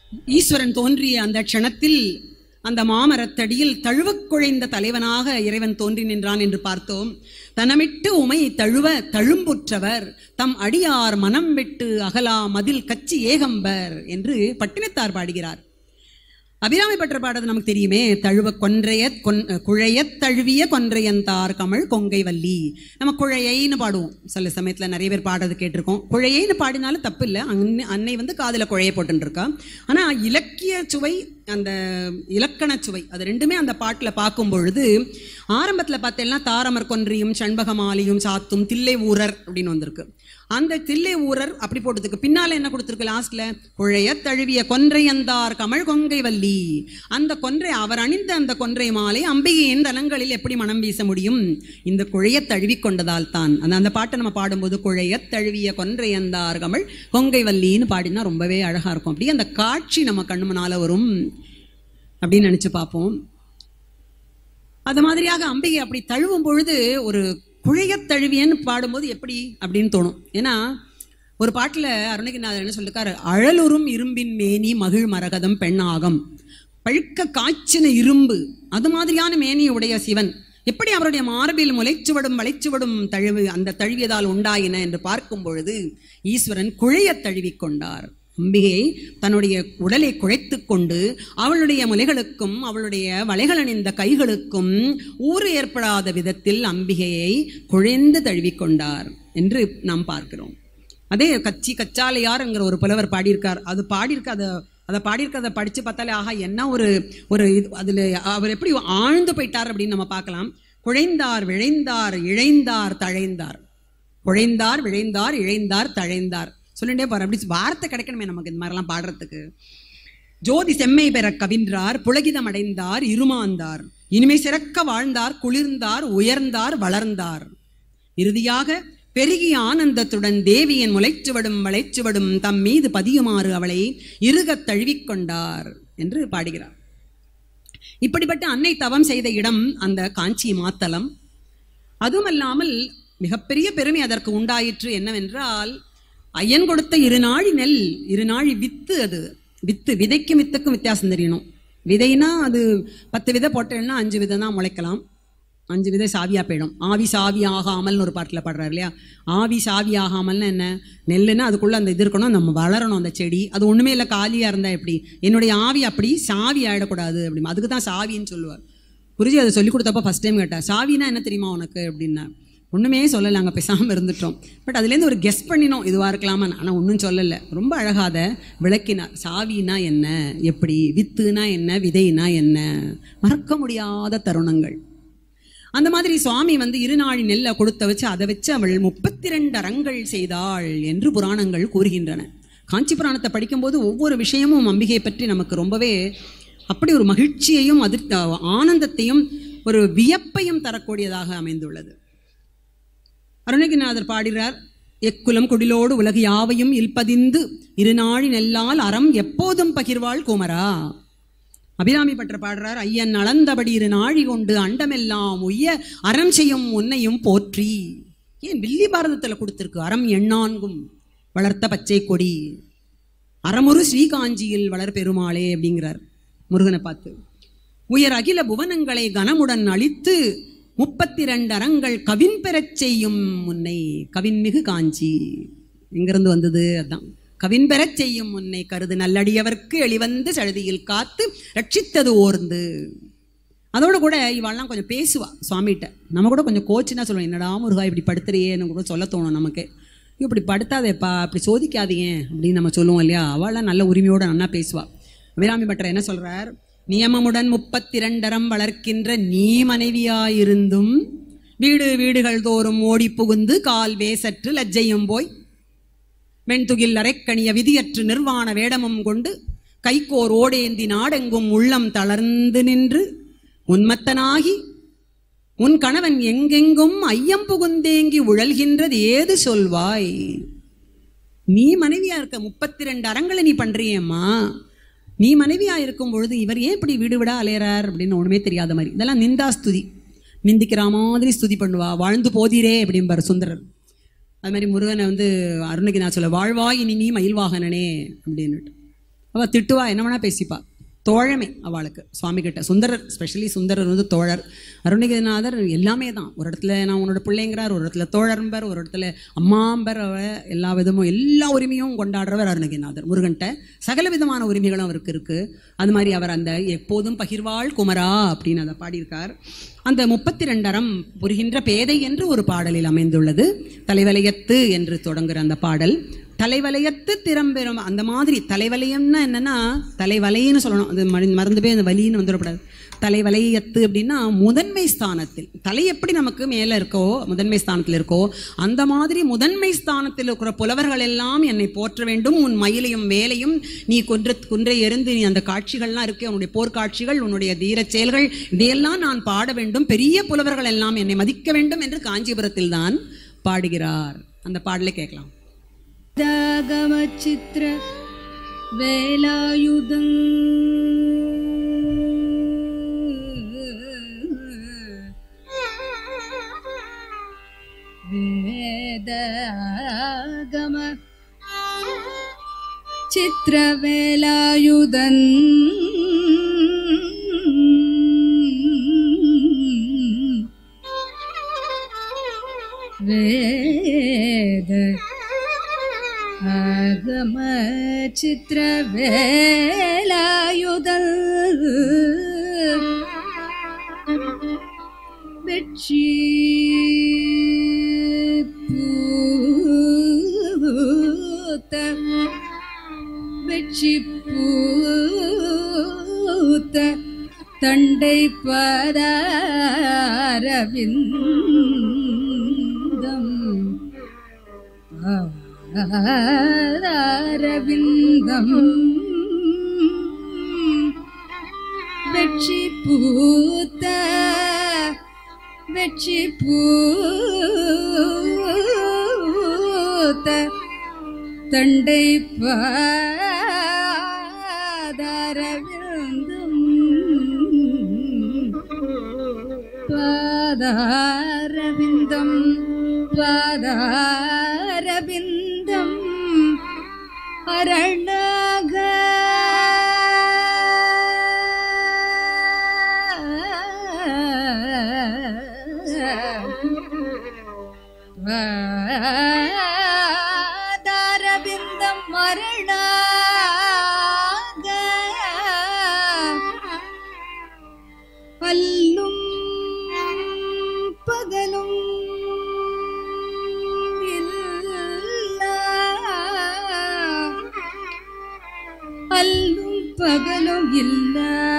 ஈஸ்வரன் தோன்றிய அந்த க்ஷணத்தில் அந்த மாமரத்தடியில் தழுவக் குழைந்த தலைவனாக இறைவன் தோன்றி நின்றான் என்று பார்த்தோம் தனமிட்டு உமை தழுவ தழும்புற்றவர் தம் அடியார் மனம் விட்டு அகலா மதில் கச்சி ஏகம்பர் என்று பட்டினத்தார் பாடுகிறார் அபிராமி பற்ற பாடுறது நமக்கு தெரியுமே தழுவ கொன்றைய கொன் குழையத் தழுவிய கொன்றையந்தார் கமழ் கொங்கை வள்ளி நம்ம குழையைன்னு பாடுவோம் சில சமயத்தில் நிறைய பேர் பாடுறது கேட்டிருக்கோம் குழையைன்னு பாடினாலும் தப்பு இல்லை அன்னை அன்னை வந்து காதில் குழைய போட்டுருக்கா ஆனால் இலக்கிய சுவை அந்த இலக்கண சுவை அது ரெண்டுமே அந்த பாட்டில் பார்க்கும் பொழுது ஆரம்பத்தில் பார்த்தேன்னா தாரமர் கொன்றியும் சண்பகமாலியும் சாத்தும் தில்லை ஊரர் அப்படின்னு வந்திருக்கு அந்த தில்லை ஊரர் அப்படி போட்டதுக்கு பின்னால என்ன கொடுத்துருக்கு லாஸ்ட்ல குழைய தழுவிய கொன்றையந்தார் கமழ் கொங்கை வள்ளி அந்த கொன்றை அவர் அணிந்த அந்த கொன்றை மாலை அம்பிகையின் தலங்களில் எப்படி மனம் வீச முடியும் இந்த குழைய தழுவி கொண்டதால் தான் அந்த அந்த பாட்டை நம்ம பாடும்போது குழைய தழுவிய கொன்றையந்தார் கமழ் கொங்கை வள்ளின்னு பாடினா ரொம்பவே அழகா இருக்கும் அப்படியே அந்த காட்சி நம்ம கண்ணு முன்னால வரும் அப்படின்னு நினைச்சு பார்ப்போம் அது மாதிரியாக அம்பிகை அப்படி தழுவும் பொழுது ஒரு குழையத் தழுவியன்னு பாடும்போது எப்படி அப்படின்னு தோணும் ஏன்னா ஒரு பாட்டில் அருணகிரிநாதர் என்ன சொல்லிருக்காரு அழலுறும் இரும்பின் மேனி மகிழ் மரகதம் பெண்ணாகம் பழுக்க காய்ச்சின இரும்பு அது மாதிரியான மேனியை உடைய சிவன் எப்படி அவருடைய மார்பில் முளைச்சுவடும் வளைச்சுவடும் தழுவு அந்த தழுவியதால் உண்டாயின என்று பார்க்கும் பொழுது ஈஸ்வரன் குழையத் தழுவிக் கொண்டார் அம்பிகை தன்னுடைய உடலை குழைத்துக் கொண்டு அவளுடைய முலைகளுக்கும் அவளுடைய வளைகள் அணிந்த கைகளுக்கும் ஊறு ஏற்படாத விதத்தில் அம்பிகையை குழைந்து தழுவிக்கொண்டார் என்று நாம் பார்க்கிறோம் அதே கச்சி கச்சாலையார்ங்கிற ஒரு புலவர் பாடியிருக்கார் அது பாடியிருக்க அதை அதை பாடியிருக்கிறத படித்து பார்த்தாலே ஆஹா என்ன ஒரு ஒரு இது அதில் அவர் எப்படி ஆழ்ந்து போயிட்டார் அப்படின்னு நம்ம பார்க்கலாம் குழைந்தார் விழைந்தார் இழைந்தார் தழைந்தார் குழைந்தார் விழைந்தார் இழைந்தார் தழைந்தார் சொல்லிட்டே போற அப்படி வார்த்தை கிடைக்கணுமே நமக்கு இந்த மாதிரிலாம் பாடுறதுக்கு ஜோதி செம்மை பெற கவின்றார் புலகிதம் அடைந்தார் இருமாந்தார் இனிமை சிறக்க வாழ்ந்தார் குளிர்ந்தார் உயர்ந்தார் வளர்ந்தார் இறுதியாக பெருகிய ஆனந்தத்துடன் தேவியின் முளைச்சுவடும் வளைச்சுவடும் தம் மீது பதியுமாறு அவளை இறுகத் தழுவிக்கொண்டார் என்று பாடுகிறார் இப்படிப்பட்ட அன்னை தவம் செய்த இடம் அந்த காஞ்சி மாத்தலம் அதுவுமல்லாமல் மிகப்பெரிய பெருமை அதற்கு உண்டாயிற்று என்னவென்றால் ஐயன் கொடுத்த இருநாழி நெல் இருநாழி வித்து அது வித்து விதைக்கும் வித்துக்கும் வித்தியாசம் தெரியணும் விதைனா அது பத்து விதை போட்டேன்னா அஞ்சு விதை தான் முளைக்கலாம் அஞ்சு விதை சாவியா போயிடும் ஆவி சாவி ஆகாமல்னு ஒரு பாட்டில் பாடுறாரு இல்லையா ஆவி சாவி ஆகாமல்னு என்ன நெல்லுன்னா அதுக்குள்ள அந்த இது இருக்கணும் நம்ம வளரணும் அந்த செடி அது ஒண்ணுமே இல்லை காலியா இருந்தா எப்படி என்னுடைய ஆவி அப்படி சாவி ஆயிடக்கூடாது அப்படி அதுக்கு தான் சாவின்னு சொல்லுவார் குருஜி அதை சொல்லி கொடுத்தப்ப ஃபர்ஸ்ட் டைம் கேட்டேன் சாவினா என்ன தெரியுமா உனக்கு அப்படின்னா ஒன்றுமே சொல்லலை அங்கே பேசாமல் இருந்துட்டோம் பட் அதுலேருந்து ஒரு கெஸ் பண்ணினோம் இதுவாக இருக்கலாமா ஆனால் ஒன்றும் சொல்லலை ரொம்ப அழகாத விளக்கினார் சாவினா என்ன எப்படி வித்துனா என்ன விதைனா என்ன மறக்க முடியாத தருணங்கள் அந்த மாதிரி சுவாமி வந்து இருநாழி நெல்லை கொடுத்த வச்சு அதை வச்சு அவள் முப்பத்தி ரெண்டு அரங்கள் செய்தாள் என்று புராணங்கள் கூறுகின்றன காஞ்சி புராணத்தை படிக்கும்போது ஒவ்வொரு விஷயமும் அம்பிகையை பற்றி நமக்கு ரொம்பவே அப்படி ஒரு மகிழ்ச்சியையும் அதிர் ஆனந்தத்தையும் ஒரு வியப்பையும் தரக்கூடியதாக அமைந்துள்ளது அருணகிரிநாதர் பாடுகிறார் எக்குலம் குடிலோடு உலகு யாவையும் இல்பதிந்து இருநாழி நெல்லால் அறம் எப்போதும் பகிர்வாள் குமரா அபிராமி பற்ற பாடுறார் ஐயன் அளந்தபடி இரு நாழி கொண்டு அண்டமெல்லாம் உய்ய அறம் செய்யும் உன்னையும் போற்றி ஏன் வில்லி பாரதத்துல கொடுத்திருக்கு அறம் எண்ணான்கும் வளர்த்த பச்சை கொடி அறமுறு ஸ்ரீகாஞ்சியில் வளர் பெருமாளே அப்படிங்கிறார் முருகனை பார்த்து உயர் அகில புவனங்களை கனமுடன் அழித்து முப்பத்தி ரெண்டு அறங்கள் கவின் பெறச் செய்யும் முன்னை கவின்மிகு காஞ்சி எங்கிருந்து வந்தது அதான் கவின் பெறச் செய்யும் முன்னை கருது நல்லடியவர்க்கு எளிவந்து சழுதியில் காத்து ரட்சித்தது ஓர்ந்து அதோட கூட இவெல்லாம் கொஞ்சம் பேசுவா சுவாமிகிட்ட நம்ம கூட கொஞ்சம் கோச்சுனா சொல்லுவோம் என்னடா முருகா இப்படி படுத்துறியேன்னு கூட சொல்ல தோணும் நமக்கு ஐயோ, இப்படி படுத்தாதேப்பா இப்படி சோதிக்காதீங்க அப்படின்னு நம்ம சொல்லுவோம் இல்லையா அவளாம் நல்ல உரிமையோட நன்னா பேசுவா அபிராமி பட்டர் என்ன சொல்றார் நியமமுடன் முப்பத்தி இரண்டரம் வளர்க்கின்ற நீ மனைவியாயிருந்தும் வீடு வீடுகள் தோறும் ஓடி புகுந்து கால் வேசற்று லஜ்ஜையும் போய் வெண்துகில் அரைக்கணிய விதியற்று நிர்வாண வேடமும் கொண்டு கைக்கோர் ஓடேந்தி நாடெங்கும் உள்ளம் தளர்ந்து நின்று உன்மத்தனாகி உன் கணவன் எங்கெங்கும் ஐயம் புகுந்தேங்கி உழல்கின்றது ஏது சொல்வாய் நீ மனைவியா இருக்க முப்பத்தி ரெண்டு அறங்களை நீ பண்றியேம்மா நீ மனைவியா இருக்கும் பொழுது இவர் ஏன் இப்படி வீடு விடா அலையறார் அப்படின்னு ஒண்ணுமே தெரியாத மாதிரி இதெல்லாம் நிந்தா ஸ்துதி நிந்திக்கிற மாதிரி ஸ்துதி பண்ணுவா வாழ்ந்து போதீரே அப்படிம்பார் சுந்தரர் அது மாதிரி முருகனை வந்து அருணகிரி நான் சொல்ல வாழ்வாய் இனி நீ மயில்வாகனனே அப்படின்னுட்டு அவள் திட்டுவா என்ன வேணா பேசிப்பா தோழமை அவளுக்கு சுவாமி கிட்ட சுந்தரர் ஸ்பெஷலி சுந்தரர் வந்து தோழர் அருணகிரிநாதர் எல்லாமே தான் ஒரு இடத்துல நான் உன்னோட பிள்ளைங்கிறார் ஒரு இடத்துல தோழர்ம்பர் ஒரு இடத்துல அம்மாம்பர் அவ எல்லா விதமும் எல்லா உரிமையும் கொண்டாடுறவர் அருணகிரிநாதர் முருகன்ட்ட சகல விதமான உரிமைகளும் அவருக்கு இருக்குது அது மாதிரி அவர் அந்த எப்போதும் பகிர்வாள் குமரா அப்படின்னு அதை பாடியிருக்கார் அந்த முப்பத்தி ரெண்டரம் புரிகின்ற பேதை என்று ஒரு பாடலில் அமைந்துள்ளது தலைவலையத்து என்று தொடங்குற அந்த பாடல் தலைவலையத்து திறம்பெறும் அந்த மாதிரி தலைவலையம்னா என்னன்னா தலைவலைன்னு சொல்லணும் அது மறந்து மறந்து போய் அந்த வலின்னு வந்துடக்கூடாது தலைவலையத்து அப்படின்னா முதன்மை ஸ்தானத்தில் தலை எப்படி நமக்கு மேலே இருக்கோ முதன்மை ஸ்தானத்தில் இருக்கோ அந்த மாதிரி முதன்மை ஸ்தானத்தில் இருக்கிற புலவர்கள் எல்லாம் என்னை போற்ற வேண்டும் உன் மயிலையும் வேலையும் நீ கொன்ற குன்றை எறிந்து நீ அந்த காட்சிகள்லாம் இருக்கு உன்னுடைய போர்க்காட்சிகள் உன்னுடைய தீரச் செயல்கள் இதையெல்லாம் நான் பாட வேண்டும் பெரிய புலவர்கள் எல்லாம் என்னை மதிக்க வேண்டும் என்று காஞ்சிபுரத்தில் தான் பாடுகிறார் அந்த பாடலை கேட்கலாம் दागमचित्र वेलायुधम् वेदागम चित्रवेलायुधन् वेद ஆகம சித்திரவேலாயுதல் வெற்றி பூத்த வெற்றி பூத்த தண்டை பதாரவிந்தம் அரவிந்தம் வெற்றி பூத்த வெற்றி பூத்த தண்டை பாதாரவிந்தம் பாதாரவிந்தம் பாதாரவிந்தம் அரணக பாதாரவிந்தம் மரணாக பல்லும் பகலும் இல்லா அல்லும் பகலும் இல்ல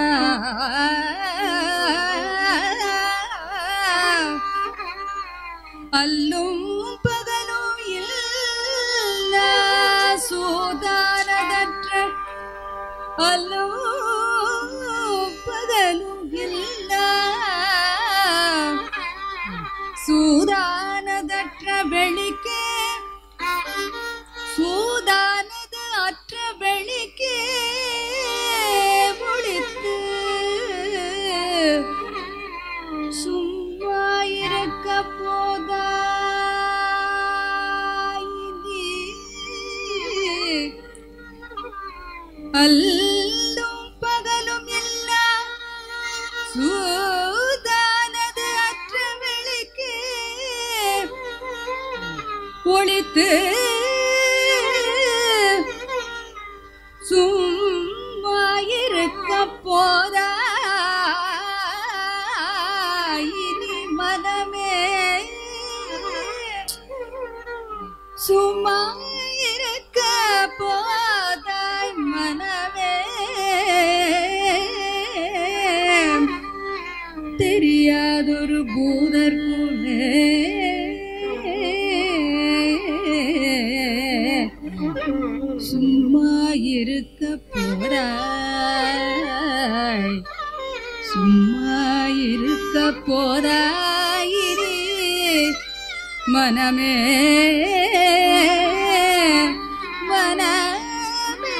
அல்லும் பகலும் இல்ல சோதானதற்ற அல்லும் பகலும் இல்ல சூதானதற்ற வெளிக்கே சூதானது அற்ற வெளிக்கே முடித்து சும்மா இருக்க போதா அல்லும் பகலும் இல்ல சூதானது அற்ற வெளிக்கே ஒளித்து சும்மா இருக்க போதா இனி மனமே சும்மா இருக்க போதாய் மனமே தெரியாதொரு பூதர்குமே சும்மா இருக்க போறாய் சும்மா இருக்க போறாயிரி மனமே மனமே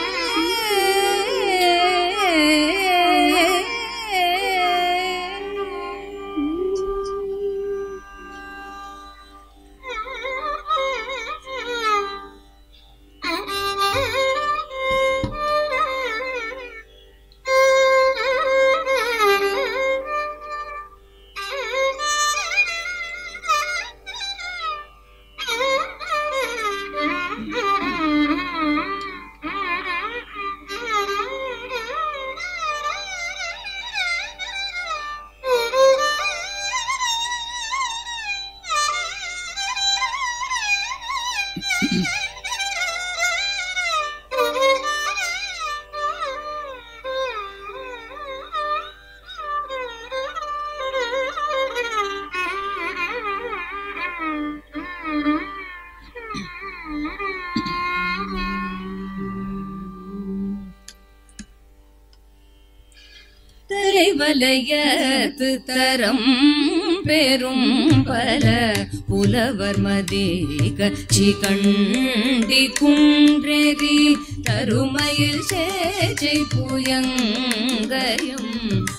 தலைவலையத்து தரம் பெரும் பல புலவர் மதி கட்சி கண்டி குன்றெறி தருமையில் சேச்சை புயங்கயம்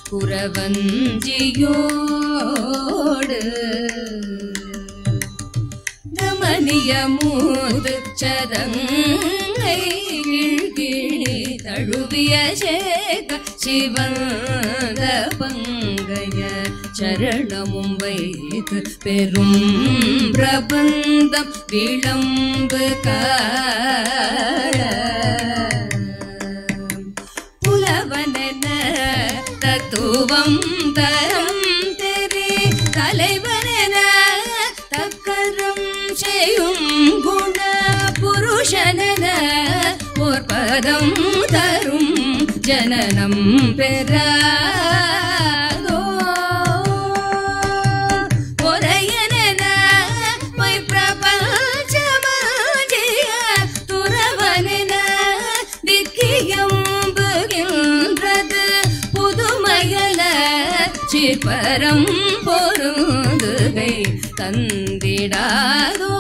புறவஞ்சியோடு தமனிய மூது சதங்கை கீழ்கிழி தழுவிய சேக சிவந்த பங்கைய சரணமும் வைத்து பெரும் பிரபந்தம் விளம்பு காட புலவனென தத்துவம் தரம் தெரி தலைவனென தக்கரம் செய்யும் குண புருஷனென ஓர் பதம் தரும் ஜனனம் பெறாதோ பொறையனென மை பிரபஞ்சமாகிய துறவனென திக்கியம்புகின்றது புதுமையல சிற்பரம் பொருந்துகை தந்திடாதோ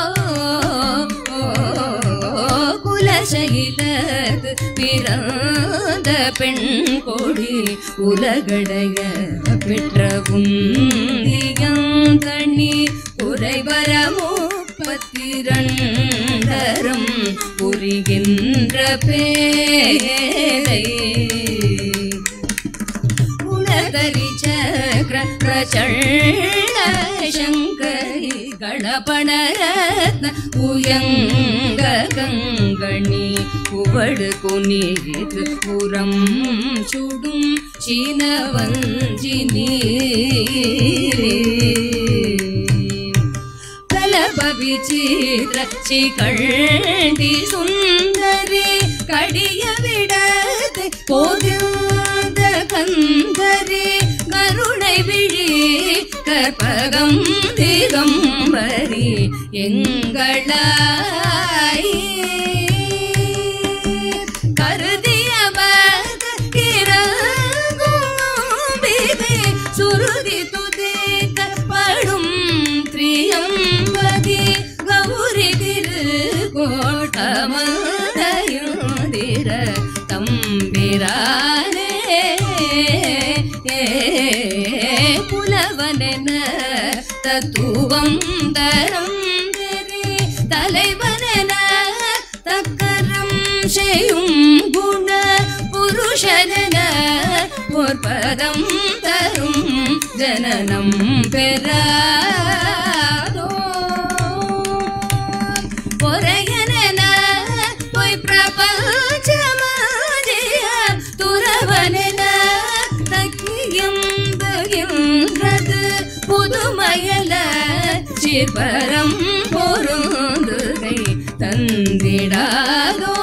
குலசைலது பிறந்த பெண் கொடி உலகடைய பெற்ற உந்தியங்கண்ணி உரைவர முப்பத்திரண்டரம் புரிகின்ற பேரை குணகரி சக்கர பிரச்சண்ட சங்கரி கணபணரத்ன உயங்க கங்கணி புவடு குனிது புறம் சுடும் சீனவஞ்சி நீரே கலப விசித்திர சிகண்டி சுந்தரி கடிய விடது போதிந்த கந்தரி கருணை விழி கற்பகம் திகம்பரி எங்களாய் கருதியவர் இறங்கும்பிகை சுருதி துதிக்கப்படும் திரியம்பதி கௌரி திரு கோட்டமதயுதிர தம்பிரானே புலவனென தத்துவம் தரம் தெரி தலைவனென தக்கரம் செய்யும் குண புருஷனென பொற்பதம் தரும் ஜனனம் பெறாதோ பொறையனென பொய் பிரபஞ்சமாதிய துறவனென தக்கியம் பகிர்ந்தது புதுமயல சிற்பரம் பொருந்துகை தந்திடாதோ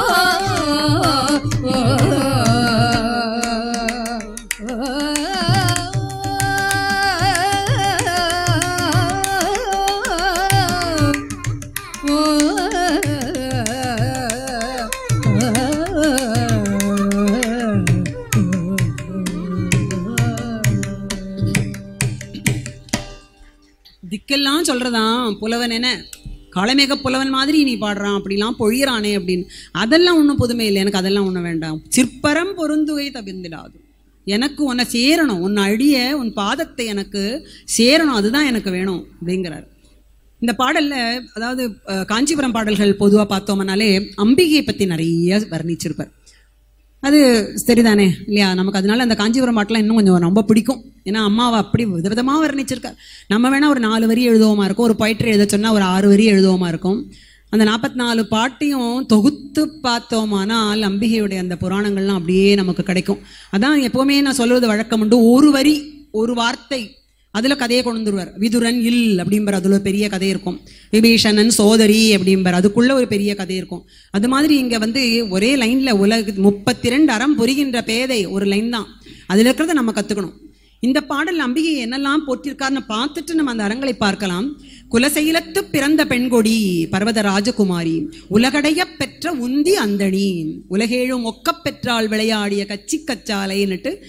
திக்கெல்லாம் சொல்றதாம் புலவன் என்ன காளமேக புலவன் மாதிரி நீ பாடுறான் அப்படிலாம் பொழியறானே அப்படின்னு அதெல்லாம் ஒன்றும் புதுமை இல்லை எனக்கு அதெல்லாம் ஒன்றும் வேண்டாம் சிற்பரம் பொருந்துகை தவிர்ந்திடாது எனக்கு உன்னை சேரணும் உன்னை அழிய உன் பாதத்தை எனக்கு சேரணும் அதுதான் எனக்கு வேணும் அப்படிங்கிறார் இந்த பாடல்ல அதாவது அஹ், காஞ்சிபுரம் பாடல்கள் பொதுவாக பார்த்தோம்னாலே அம்பிகையை பற்றி நிறைய வர்ணிச்சிருப்பார் அது சரிதானே இல்லையா நமக்கு அதனால அந்த காஞ்சிபுரம் பாட்டெலாம் இன்னும் கொஞ்சம் ரொம்ப பிடிக்கும் ஏன்னா அம்மாவை அப்படி விதவிதமாக வர்ணிச்சிருக்கார் நம்ம வேணா ஒரு நாலு வரி எழுதுவோமா இருக்கும் ஒரு poetry எழுத சொன்னால் ஒரு ஆறு வரி எழுதுவோமா இருக்கும் அந்த நாற்பத்தி நாலு பாட்டையும் தொகுத்து பார்த்தோமானால் அம்பிகையுடைய அந்த புராணங்கள்லாம் அப்படியே நமக்கு கிடைக்கும் அதான் எப்போவுமே நான் சொல்வது வழக்கம் உண்டு ஒரு வரி ஒரு வார்த்தை அதுல கதையை கொண்டு வந்துருவார் விதுரன் இல் அப்படிம்பார் அதுல ஒரு பெரிய கதை இருக்கும் விபீஷணன் சோதரி அப்படிம்பார் அதுக்குள்ள ஒரு பெரிய கதை இருக்கும் அது மாதிரி இங்க வந்து ஒரே லைன்ல உலக முப்பத்தி ரெண்டு அறம் புரிகின்ற பேதை ஒரு லைன் தான் அதுல இருக்கிறத நம்ம கத்துக்கணும் இந்த பாடல் அம்பிகை என்னெல்லாம் போட்டிருக்காருன்னு பார்த்துட்டு நம்ம அந்த அரங்களை பார்க்கலாம் குலசைலத்து பிறந்த பெண்கொடி பர்வத ராஜகுமாரி உலகடைய பெற்ற உந்தி அந்தணி உலகேழும் ஒக்கப் பெற்றாள் விளையாடிய கச்சி கச்சாலைன்னுட்டு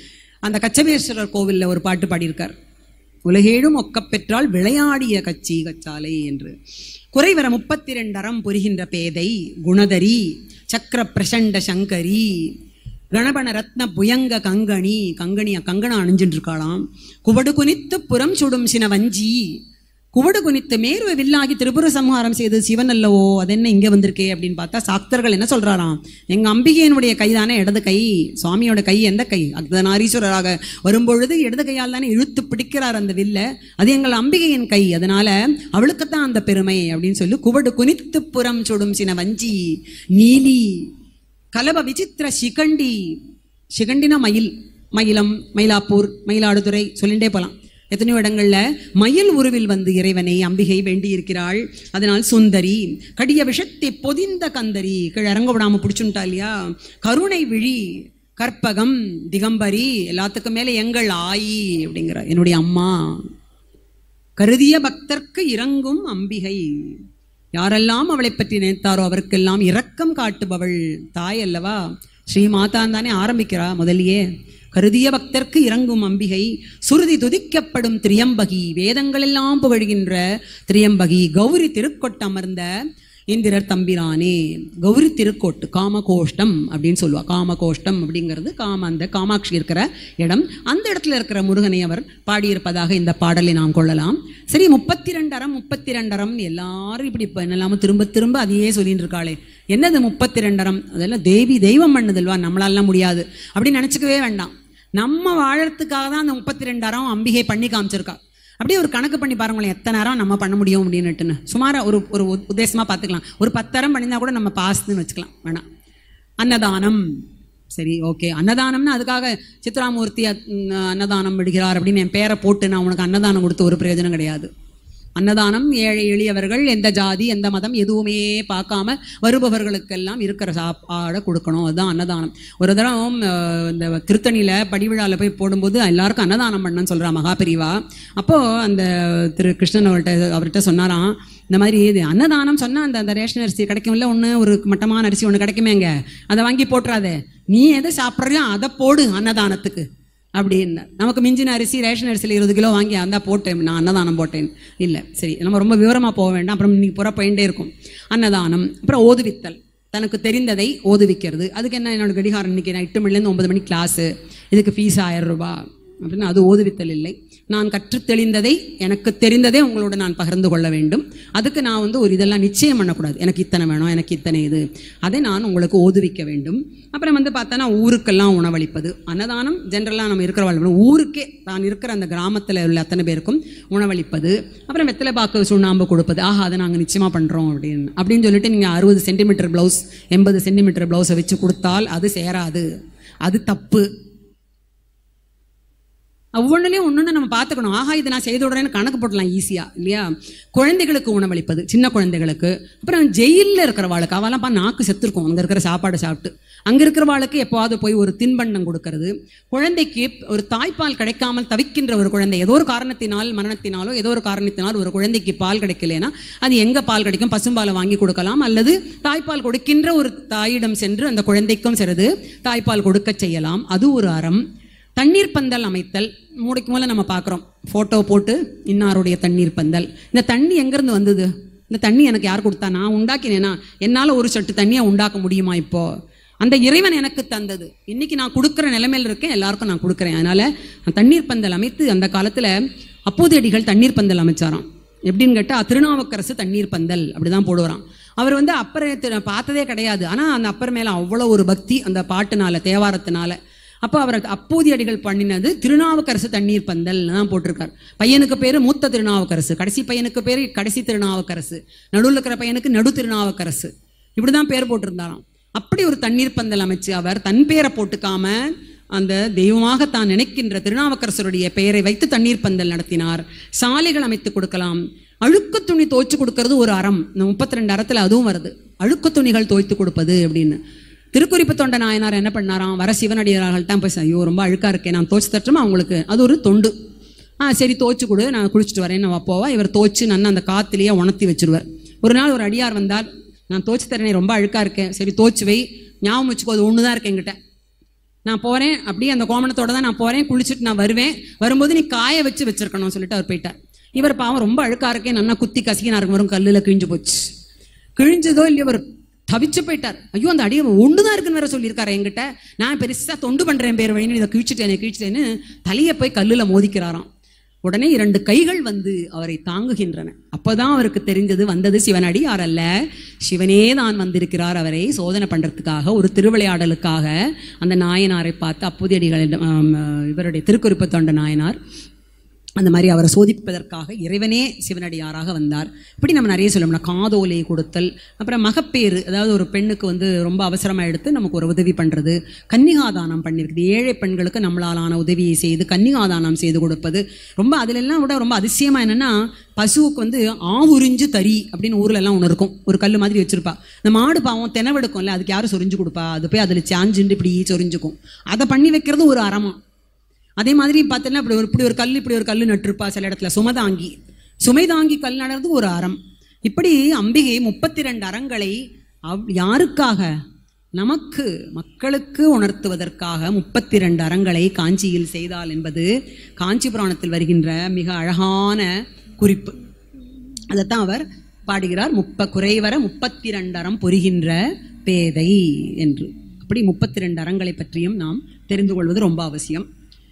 அந்த கச்சபேஸ்வரர் கோவில்ல ஒரு பாட்டு பாடியிருக்கார் உலகேழும் ஒக்கப் பெற்றால் விளையாடிய கச்சி கச்சாலை என்று குறைவர முப்பத்தி ரெண்டரம் புரிகின்ற பேதை குணதரி சக்கர பிரசண்ட சங்கரி கணபன ரத்ன புயங்க கங்கணி கங்கணிய கங்கணம் அணிஞ்சுட்டு இருக்காளாம் குவடு குனித்து புறம் சுடும் சின வஞ்சி குவடு குனித்து மேருவ வில்லாகி திரிபுர சம்ஹாரம் செய்து சிவன் அல்லவோ அது என்ன இங்க வந்திருக்கே அப்படின்னு பார்த்தா சாக்தர்கள் என்ன சொல்றாராம் எங்க அம்பிகையினுடைய கைதானே இடது கை சுவாமியோட கை எந்த கை அர்த்தநாரீஸ்வரராக வரும்பொழுது இடது கையால் தானே இழுத்து பிடிக்கிறார் அந்த வில்ல அது எங்கள் அம்பிகையின் கை அதனால அவளுக்குத்தான் அந்த பெருமை அப்படின்னு சொல்லி குவடு குனித்து புறம் சுடும் சின வஞ்சி நீலி கலப விசித்திர சிகண்டி சிகண்டினா மயில் மயிலம் மயிலாப்பூர் மயிலாடுதுறை சொல்லிட்டே போலாம் எத்தனையோ இடங்கள்ல மயில் உருவில் வந்து இறைவனை அம்பிகை வேண்டி இருக்கிறாள் அதனால் சுந்தரி கடிய விஷத்தை பொதிந்த கந்தரி கீழே இறங்க விடாம பிடிச்சுட்டா இல்லையா கருணை விழி கற்பகம் திகம்பரி எல்லாத்துக்கும் மேல எங்கள் ஆயி அப்படிங்கிற என்னுடைய அம்மா கருதிய பக்தர்க்கு இறங்கும் அம்பிகை யாரெல்லாம் அவளை பற்றி நினைத்தாரோ அவருக்கெல்லாம் இரக்கம் காட்டுபவள் தாய் அல்லவா ஸ்ரீ மாதான் தானே ஆரம்பிக்கிறா முதலியே கருதிய பக்தர்க்கு இறங்கும் அம்பிகை சுருதி துதிக்கப்படும் திரியம்பகி வேதங்களெல்லாம் புகழ்கின்ற திரியம்பகி கௌரி திருக்கொட்டமர்ந்த இந்திரர் தம்பிரானே கௌரி திருக்கோட்டு காமகோஷ்டம் அப்படின்னு சொல்லுவா காமகோஷ்டம் அப்படிங்கிறது காம அந்த காமாட்சி இருக்கிற இடம் அந்த இடத்துல இருக்கிற முருகனை அவர் பாடியிருப்பதாக இந்த பாடலை நாம் கொள்ளலாம் சரி முப்பத்தி ரெண்டரம் முப்பத்தி ரெண்டரம் எல்லாரும் இப்படி இப்போ என்னெல்லாமோ திரும்ப திரும்ப அதையே சொல்லிட்டு இருக்காளே என்னது முப்பத்தி ரெண்டரம் அதெல்லாம் தேவி தெய்வம் பண்ணுதல்வா நம்மளாலாம் முடியாது அப்படின்னு நினச்சிக்கவே வேண்டாம் நம்ம வாழறதுக்காக தான் அந்த முப்பத்தி ரெண்டாயிரம் அம்பிகை பண்ணி காமிச்சிருக்கா அப்படியே ஒரு கணக்கு பண்ணி பாருங்களேன் எத்தனை நேரம் நம்ம பண்ண முடியும் அப்படின்னுட்டுன்னு சுமாரா ஒரு ஒரு உத்தேசமாக பார்த்துக்கலாம் ஒரு பத்தரம் பண்ணியிருந்தா கூட நம்ம பாஸ்ன்னு வச்சுக்கலாம் வேணாம் அன்னதானம் சரி ஓகே அன்னதானம்னு அதுக்காக சித்ராமூர்த்தி அத்- ம், அன்னதானம் விடுகிறார் அப்படின்னு என் பேரை போட்டு நான் உனக்கு அன்னதானம் கொடுத்த ஒரு பிரயோஜனம் கிடையாது அன்னதானம் ஏழை எளியவர்கள் எந்த ஜாதி எந்த மதம் எதுவுமே பார்க்காம வருபவர்களுக்கெல்லாம் இருக்கிற சாப்பாடை கொடுக்கணும் அதுதான் அன்னதானம் ஒரு தடவை அஹ், இந்த திருத்தணியில் படிவிழாவில் போய் போடும்போது எல்லாருக்கும் அன்னதானம் பண்ணணும்னு சொல்கிறா மகாபிரிவா அப்போது அந்த திரு கிருஷ்ணன் அவர்கிட்ட அவர்கிட்ட சொன்னாராம் இந்த மாதிரி இது அன்னதானம் சொன்னால் அந்த அந்த ரேஷன் அரிசி கிடைக்கும்ல ஒன்று ஒரு மட்டமான அரிசி ஒன்று கிடைக்குமேங்க அதை வாங்கி போட்டுறாதே நீ எதை சாப்பிட்றியோ அதை போடு அன்னதானத்துக்கு அப்படின்னு நமக்கு மிஞ்சின அரிசி ரேஷன் அரிசியில் இருபது கிலோ வாங்கி அந்த போட்டேன் நான் அன்னதானம் போட்டேன் இல்லை சரி நம்ம ரொம்ப விவரமாக போக வேண்டாம் அப்புறம் இன்னைக்கு புற போயிட்டே இருக்கும் அன்னதானம் அப்புறம் ஓதுவித்தல் தனக்கு தெரிந்ததை ஓதுவிக்கிறது அதுக்கு என்ன என்னோட கடிகாரம் இன்னைக்கு நான் எட்டு மணிலேருந்து ஒன்பது மணிக்கு கிளாஸு இதுக்கு ஃபீஸ் ஆயிரம் ரூபாய் அப்படின்னு அது ஓதுவித்தல் இல்லை நான் கற்றுத் தெளிந்ததை எனக்கு தெரிந்ததை உங்களோட நான் பகிர்ந்து கொள்ள வேண்டும் அதுக்கு நான் வந்து ஒரு இதெல்லாம் நிச்சயம் பண்ணக்கூடாது எனக்கு இத்தனை வேணும் எனக்கு இத்தனை இது அதை நான் உங்களுக்கு ஓதுவிக்க வேண்டும் அப்புறம் வந்து பார்த்தோன்னா ஊருக்கெல்லாம் உணவளிப்பது அன்னதானம் ஜென்ரலாக நம்ம இருக்கிற வாழ்வு ஊருக்கே தான் இருக்கிற அந்த கிராமத்தில் உள்ள அத்தனை பேருக்கும் உணவளிப்பது அப்புறம் வெத்தலை பாக்கு சுண்ணாம்பு கொடுப்பது ஆஹா அதை நாங்கள் நிச்சயமாக பண்ணுறோம் அப்படின்னு அப்படின்னு சொல்லிட்டு நீங்கள் அறுபது சென்டிமீட்டர் ப்ளவுஸ் எண்பது சென்டிமீட்டர் ப்ளவுஸை வச்சு கொடுத்தால் அது சேராது அது தப்பு ஒவ்வொன்றுலையும் ஒன்று நம்ம பார்த்துக்கணும் ஆஹா இது நான் செய்த உடனே கணக்கு போடலாம் ஈஸியாக இல்லையா குழந்தைகளுக்கு உணவளிப்பது சின்ன குழந்தைகளுக்கு அப்புறம் ஜெயிலில் இருக்கிறவாளுக்கு அவெல்லாம் பா நாக்கு செத்துருக்கும் அங்கே இருக்கிற சாப்பாடை சாப்பிட்டு அங்கே இருக்கிறவாளுக்கு எப்போவாவது போய் ஒரு தின்பண்டம் கொடுக்கறது குழந்தைக்கு ஒரு தாய்ப்பால் கிடைக்காமல் தவிக்கின்ற ஒரு குழந்தை ஏதோ ஒரு காரணத்தினால் மரணத்தினாலோ ஏதோ ஒரு காரணத்தினால் ஒரு குழந்தைக்கு பால் கிடைக்கலனா அது எங்கே பால் கிடைக்கும் பசும்பாலை வாங்கி கொடுக்கலாம் அல்லது தாய்ப்பால் கொடுக்கின்ற ஒரு தாயிடம் சென்று அந்த குழந்தைக்கும் சிறிது தாய்ப்பால் கொடுக்க செய்யலாம் அது ஒரு அறம் தண்ணீர் பந்தல் அமைத்தல் மூடைக்கு மூலம் நம்ம பார்க்குறோம் ஃபோட்டோ போட்டு இன்னாருடைய தண்ணீர் பந்தல் இந்த தண்ணி எங்கேருந்து வந்தது இந்த தண்ணி எனக்கு யார் கொடுத்தா நான் உண்டாக்கினேனா என்னால் ஒரு சொட்டு தண்ணியை உண்டாக்க முடியுமா இப்போ அந்த இறைவன் எனக்கு தந்தது இன்னைக்கு நான் கொடுக்குற நிலைமையில் இருக்கேன் எல்லாருக்கும் நான் கொடுக்குறேன் அதனால நான் தண்ணீர் பந்தல் அமைத்து அந்த காலத்தில் அப்போதையடிகள் தண்ணீர் பந்தல் அமைச்சாராம் எப்படின்னு கேட்டால் திருநாவுக்கரசு தண்ணீர் பந்தல் அப்படிதான் போடுவாராம் அவர் வந்து அப்பரை திரு- பார்த்ததே கிடையாது ஆனால் அந்த அப்பர் மேலே அவ்வளோ ஒரு பக்தி அந்த பாட்டுனால தேவாரத்தினால அப்போ அவர் அப்பூதியடிகள் பண்ணினது திருநாவுக்கரசு தண்ணீர் பந்தல் தான் போட்டிருக்கார் பையனுக்கு பேர் மூத்த திருநாவுக்கரசு கடைசி பையனுக்கு பேர் கடைசி திருநாவுக்கரசு நடுவில் இருக்கிற பையனுக்கு நடு திருநாவுக்கரசு இப்படிதான் பேர் போட்டிருந்தாராம் அப்படி ஒரு தண்ணீர் பந்தல் அமைச்சு அவர் தன் பேரை போட்டுக்காம அந்த தெய்வமாக தான் நினைக்கின்ற திருநாவுக்கரசருடைய பெயரை வைத்து தண்ணீர் பந்தல் நடத்தினார் சாலைகள் அமைத்து கொடுக்கலாம் அழுக்கு துணி துவைச்சு கொடுக்கறது ஒரு அறம் இந்த முப்பத்தி ரெண்டு அறத்தில் அதுவும் வருது அழுக்கு துணிகள் துவைத்து கொடுப்பது அப்படின்னு திருக்குறிப்பு தொண்ட நாயனார் என்ன பண்ணாராம் வர சிவனடியார்கள்ட்ட போய் ஐயோ ரொம்ப அழுக்கா இருக்கேன் நான் தோச்சு தட்டுமா அவங்களுக்கு அது ஒரு தொண்டு ஆ சரி தோச்சு கொடு நான் குளிச்சுட்டு வரேன்னு போவா இவர் தோச்சு நன்னா அந்த காத்துலயே உணர்த்தி வச்சிருவார் ஒரு நாள் ஒரு அடியார் வந்தால் நான் தோச்சு தரேனே ரொம்ப அழுக்கா இருக்கேன் சரி தோச்சு வை ஞாபகம் வச்சுக்கோ அது ஒன்று தான் இருக்கு என்கிட்ட நான் போறேன் அப்படியே அந்த கோமணத்தோட தான் நான் போறேன் குளிச்சுட்டு நான் வருவேன் வரும்போது நீ காய வச்சு வச்சிருக்கணும்னு சொல்லிட்டு அவர் போயிட்டார் இவர் பாவம் ரொம்ப அழுக்கா இருக்கே நல்லா குத்தி கசிக்கினா இருக்கும் வரும் கல்லுல கிழிஞ்சு போச்சு கிழிஞ்சதோ இல்லையோ அவர் தவிச்சு போயிட்டார் ஐயோ அந்த அடியை ஒண்ணுதான் இருக்குன்னு வேற சொல்லியிருக்காரு என்கிட்ட நான் பெருசா தொண்டு பண்றேன் பேர் வழின்னு இதை கிழிச்சிட்டேனே கிழிச்சிட்டேன்னு தலையை போய் கல்லுல மோதிக்கிறாராம் உடனே இரண்டு கைகள் வந்து அவரை தாங்குகின்றன அப்பதான் அவருக்கு தெரிஞ்சது வந்தது சிவனடியார் அல்ல சிவனே தான் வந்திருக்கிறார் அவரை சோதனை பண்றதுக்காக ஒரு திருவிளையாடலுக்காக அந்த நாயனாரை பார்த்து அப்போதியடிகளிடம் ஆம், இவருடைய திருக்குறிப்பு தொண்ட நாயனார் அந்த மாதிரி அவரை சோதிப்பதற்காக இறைவனே சிவனடியாராக வந்தார் இப்படி நம்ம நிறைய சொல்லணும்னா காதோலை கொடுத்தல் அப்புறம் மகப்பேறு அதாவது ஒரு பெண்ணுக்கு வந்து ரொம்ப அவசரமாக எடுத்து நமக்கு ஒரு உதவி பண்ணுறது கன்னிகாதானம் பண்ணியிருக்குது ஏழை பெண்களுக்கு நம்மளாலான உதவியை செய்து கன்னிகாதானம் செய்து கொடுப்பது ரொம்ப அதிலெல்லாம் விட ரொம்ப அதிசயமாக என்னென்னா பசுவுக்கு வந்து ஆவுரிஞ்சு தறி அப்படின்னு ஊர்ல எல்லாம் ஒன்று இருக்கும் ஒரு கல் மாதிரி வச்சிருப்பா இந்த மாடு பாவம் தெனவெடுக்கும்ல அதுக்கு யாரும் சொரிஞ்சு கொடுப்பா அது போய் அதில் சாஞ்சுண்டு இப்படி சொரிஞ்சுக்கும் அதை பண்ணி வைக்கிறது ஒரு அறமா அதே மாதிரி பார்த்தீங்கன்னா இப்படி ஒரு இப்படி ஒரு கல் இப்படி ஒரு கல் நட்டிருப்பா சில இடத்துல சுமதாங்கி சுமைதாங்கி கல் நடுறது ஒரு அறம் இப்படி அம்பிகை முப்பத்தி ரெண்டு அறங்களை அவ் யாருக்காக நமக்கு மக்களுக்கு உணர்த்துவதற்காக முப்பத்தி ரெண்டு அறங்களை காஞ்சியில் செய்தாள் என்பது காஞ்சி புராணத்தில் வருகின்ற மிக அழகான குறிப்பு அதைத்தான் அவர் பாடுகிறார் முப்ப குறைவர முப்பத்தி ரெண்டு அறம் பொரிகின்ற பேதை என்று அப்படி முப்பத்தி ரெண்டு அறங்களை பற்றியும் நாம் தெரிந்து கொள்வது ரொம்ப அவசியம்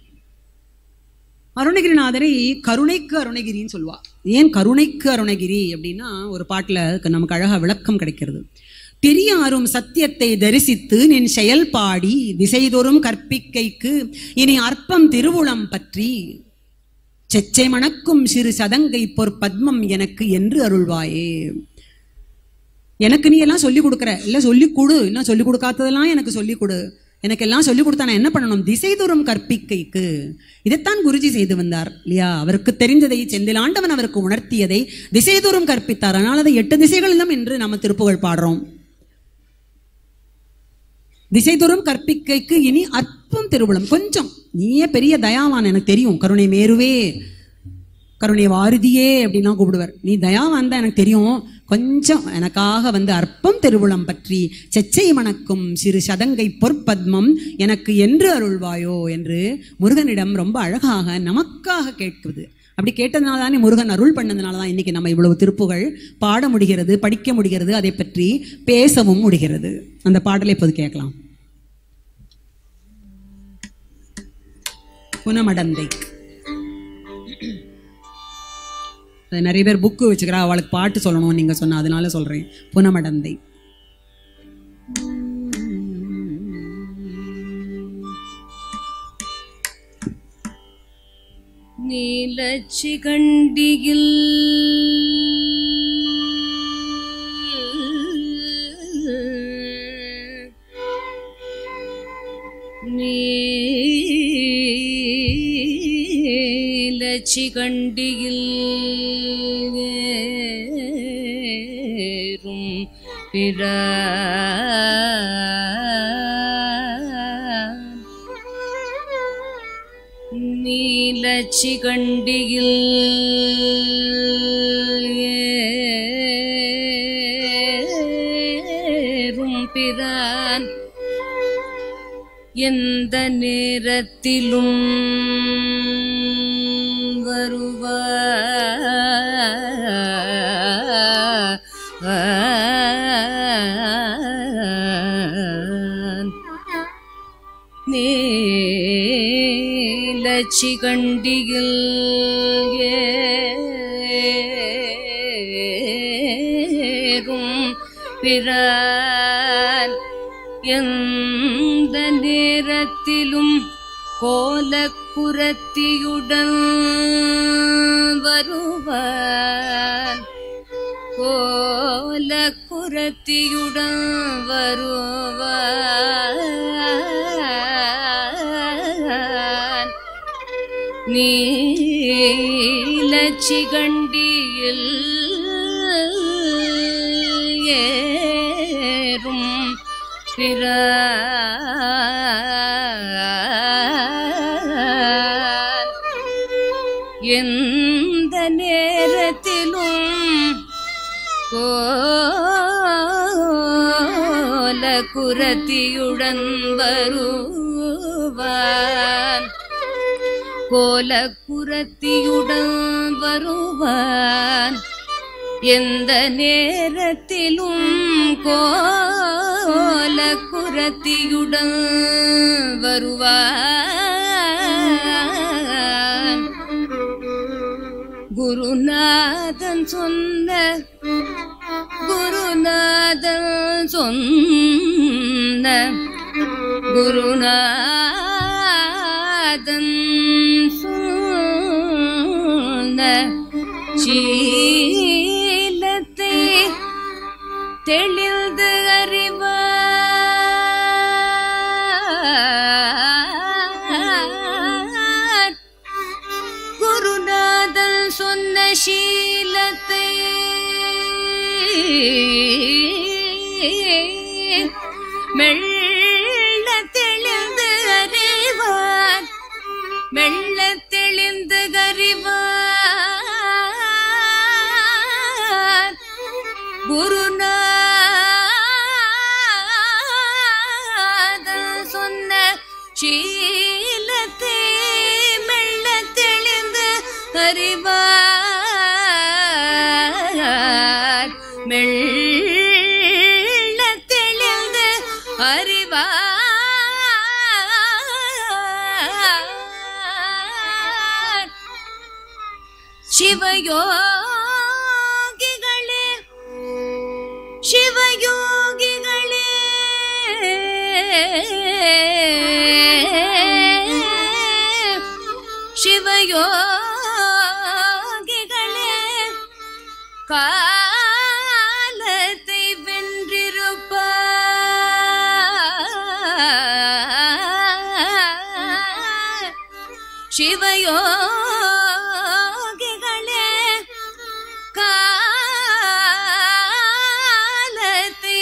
அருணகிரிநாதரை கருணைக்கு அருணகிரின்னு சொல்லுவா ஏன் கருணைக்கு அருணகிரி அப்படின்னா ஒரு பாட்டுல அதுக்கு நமக்கு அழகா விளக்கம் கிடைக்கிறது பெரியாரும் சத்தியத்தை தரிசித்து நின் செயல்பாடி திசைதோறும் கற்பிக்கைக்கு இனி அற்பம் திருவுளம் பற்றி செச்சை மணக்கும் சிறு சதங்கை பொற் பத்மம் எனக்கு என்று அருள்வாயே எனக்கு நீ எல்லாம் சொல்லி கொடுக்குற இல்ல சொல்லி கொடு இன்னும் சொல்லி கொடுக்காததெல்லாம் எனக்கு சொல்லி கொடு எனக்கு எல்லாம் சொல்லி கொடுத்தா நான் என்ன பண்ணணும் திசைதோறும் கற்பிக்கைக்கு இதைத்தான் குருஜி செய்து வந்தார் இல்லையா அவருக்கு தெரிந்ததை செந்திலாண்டவன் அவருக்கு உணர்த்தியதை திசைதோறும் கற்பித்தார் அதனால அதை எட்டு திசைகளிலும் என்று நம்ம திருப்புகழ் பாடுறோம் திசைதோறும் கற்பிக்கைக்கு இனி அற்பம் திருவுளம் கொஞ்சம் நீயே பெரிய தயாவான் எனக்கு தெரியும் கருணை மேருவே கருணை வாரிதியே அப்படின்லாம் கூப்பிடுவார் நீ தயாவான் தான் எனக்கு தெரியும் கொஞ்சம் எனக்காக வந்து அற்பம் திருவுளம் பற்றி செச்சை மணக்கும் சிறு சதங்கை பொற்பத்மம் எனக்கு என்று அருள்வாயோ என்று முருகனிடம் ரொம்ப அழகாக நமக்காக கேட்குது அப்படி கேட்டதுனால தானே முருகன் அருள் பண்ணதுனால தான் இன்னைக்கு நம்ம இவ்வளவு திருப்புகள் பாட முடிகிறது படிக்க முடிகிறது அதை பற்றி பேசவும் முடிகிறது அந்த பாடலை இப்போது கேட்கலாம் புனமடந்தை அது நிறைய பேர் புக்கு வச்சுக்கிறா அவளுக்கு பாட்டு சொல்லணும் நீங்க சொன்ன அதனால சொல்றேன் புனமடந்தை நீலச்சிகண்டியில் நீலச்சிகண்டியில் ஏறும் பிற நீலச்சிகண்டியில் ஏறும் பிரான் எந்த நேரத்திலும் வருவான் நீலச்சிகண்டியில் ஏறும் பிறான் எந்த நேரத்திலும் கோலக்குரத்தியுடன் வருவான் கோலக்குரத்தியுடன் வருவான் நீலச்சிகண்டியில் ஏறும் பிறான் எந்த நேரத்திலும் கோல குரத்தியுடன் வருவான் கோலக்குரத்தியுடன் வருவான் எந்த நேரத்திலும் கோலக்குரத்தியுடன் வருவான் குருநாதன் சொன்ன குருநாதன் சொன்ன குருநாதன் சொன்ன சீலத்தை தெளிந்து அறிவார் குருநாதன் சொன்ன சீலத்தை மெல்ல தெளிந்து அறிவார் மெல்ல தெளிந்து அறிவார் குருநாதன் சொன்ன சீலத்தை மெல்ல தெளிந்து அறிவார் மெல்ல தெளிந்து அறிவார் சிவயோகிகளே சிவயோகிகளே சிவயோகிகளே காலத்தை வென்றிருப்பார் சிவயோகிகளே காலத்தை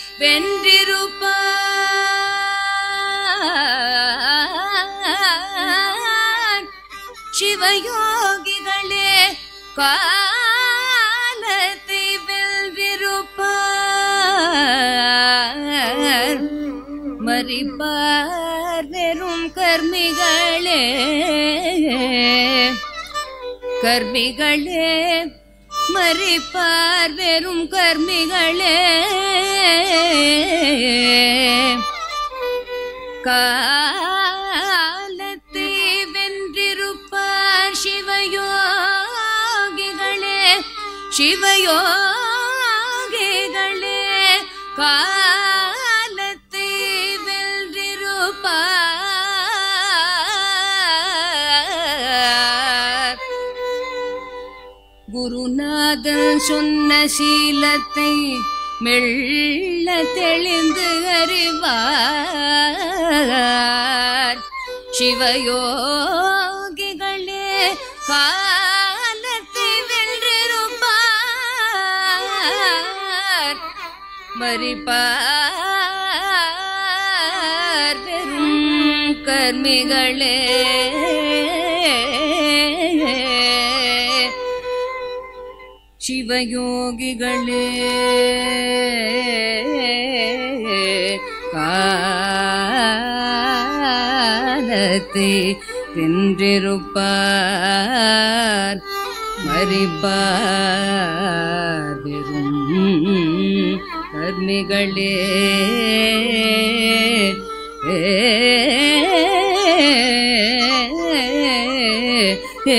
வென்றிருப்பார் சிவயோகிகளே காலத்தை வெல்விருப்பார் மறிப்பார் வெறும் கர்மிகளே கர்மிகளே மறிப்பார் வெறும் கர்மிகளே காலத்தை வென்றிருப்பார் சிவயோகிகளே சிவயோகிகளே காலத்தை வென்றிருப்பார் குருநாதன் சொன்ன சீலத்தை மெல்ல தெளிந்து அறிவார் சிவயோகிகளே காலத்தை வென்றிருப்பார் மறிப்பார் பெரும் கர்மிகளே சிவயோகிகளே காலத்தை வென்றிருப்பார் மறிப்பார் வெறும் கர்மிகளே ஏ ஏ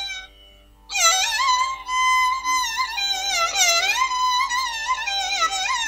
Thank you.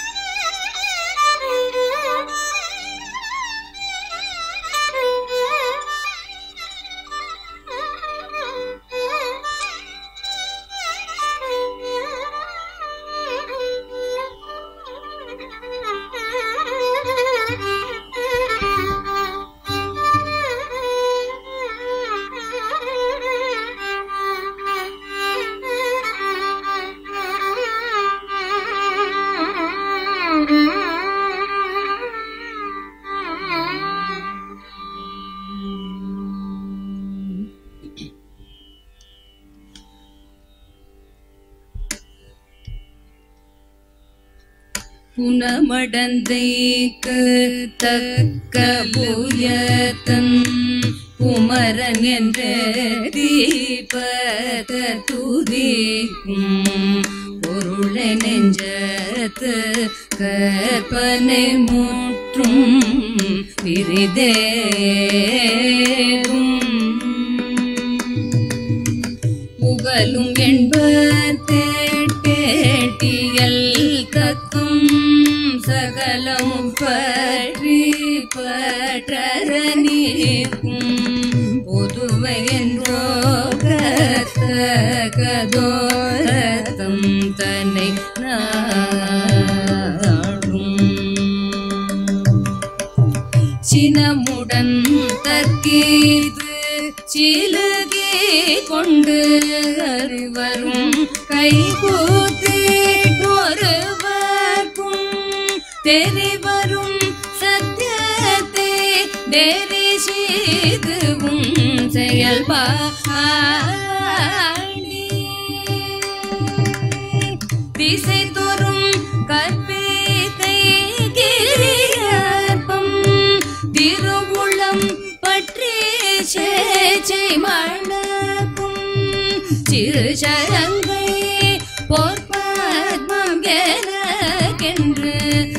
குணமடந்தைக்கு தக்க புயத்தன் குமரன் என்ற தீபத துதிக்கும் பொருளை நெஞ்சத்து கற்பனை முற்றும் விரிதேகும் புகழும் என்பேட்டியல் தத்தும் சகலம் பற்றி பற்றர நீக்கும் பொதுவை என்றோ கதோரத்தம் தன்னை நாடும் சினமுடன் தற்கீது சிலுகி கொண்டு அறிவரும் கைகூத்தி ஒருவர்க்கும் தெரிவரும் சத்தியத்தை தேவி செய்துவும் செயல்பாடி திசை தோறும் கற்பித்தை கிரியற்பம் திருவுளம் பற்றி சேச்சை மணக்கும் சிறு சரங்கை போர்ப்பத்மம் எனக்கென்று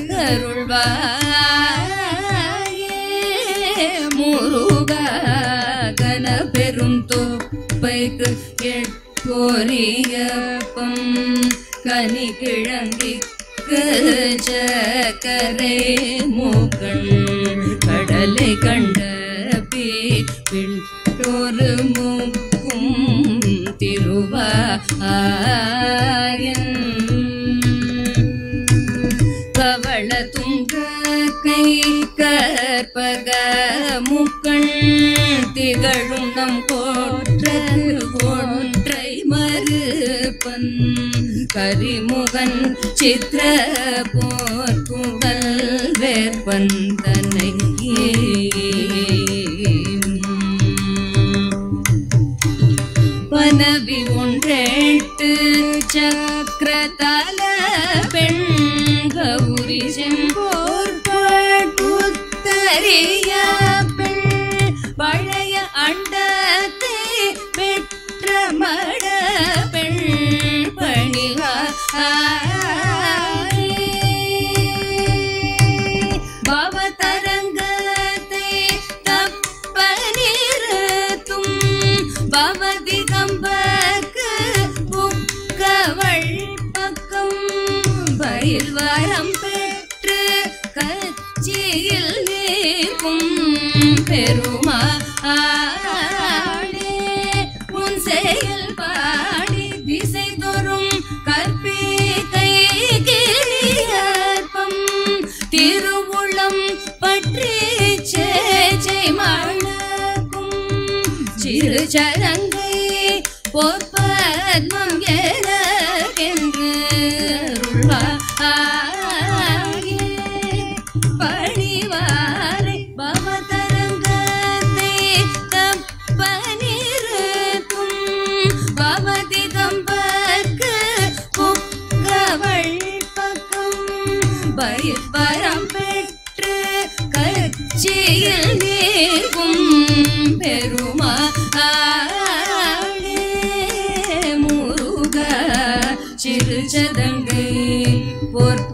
அருள்வாயே முருகா கன பெரும் தொப்பைக்கு எட்பொரியப்பம் கனி கிழங்கிக்கு சக்கரை மூக்கள் கடலை கண்ட பிட்டொரு மூக்கும் திருவாயன் கவள துங்க கை கற்பக முக்கள் திகழும் நம் கோற்ற ஒன்றை மறுப்பன் கரிமுகன் சித்திர போர்க்குடல் வேற்பன் தன்னை பனவி ஒன்றெட்டு சக்கரதல பெண் கௌரி செம்போர் பட்டுத்தரிய பெண் பழைய அண்டத்தை பெற்ற மட பெண் பணிவா பவதரங்கத்தை தப்ப நிறுத்தும் பவதி கம்பக்கு புக்கவள் பக்கம் பயில் வரம் பெற்று கட்சியில் நீக்கும் பெருமா உன் செயல் பாடி திசை தோறும் கற்பிக்கை கிரியற்பம் திருவுளம் பற்றி சேச்சை மணக்கும் சிறு சரங்கை பொற்பத்மம் எனக்கென்று அருள்வாயே. பணிவாரை பவதரங்கத்தை தப்ப நிறுத்தும் பவதி கம்பர்க்கு புக்கவள் பக்கம் பயிர் வரம் பெற்று கட்சியில் நீக்கும் பெருமா முருக சிறு சதங்கை பொற்ப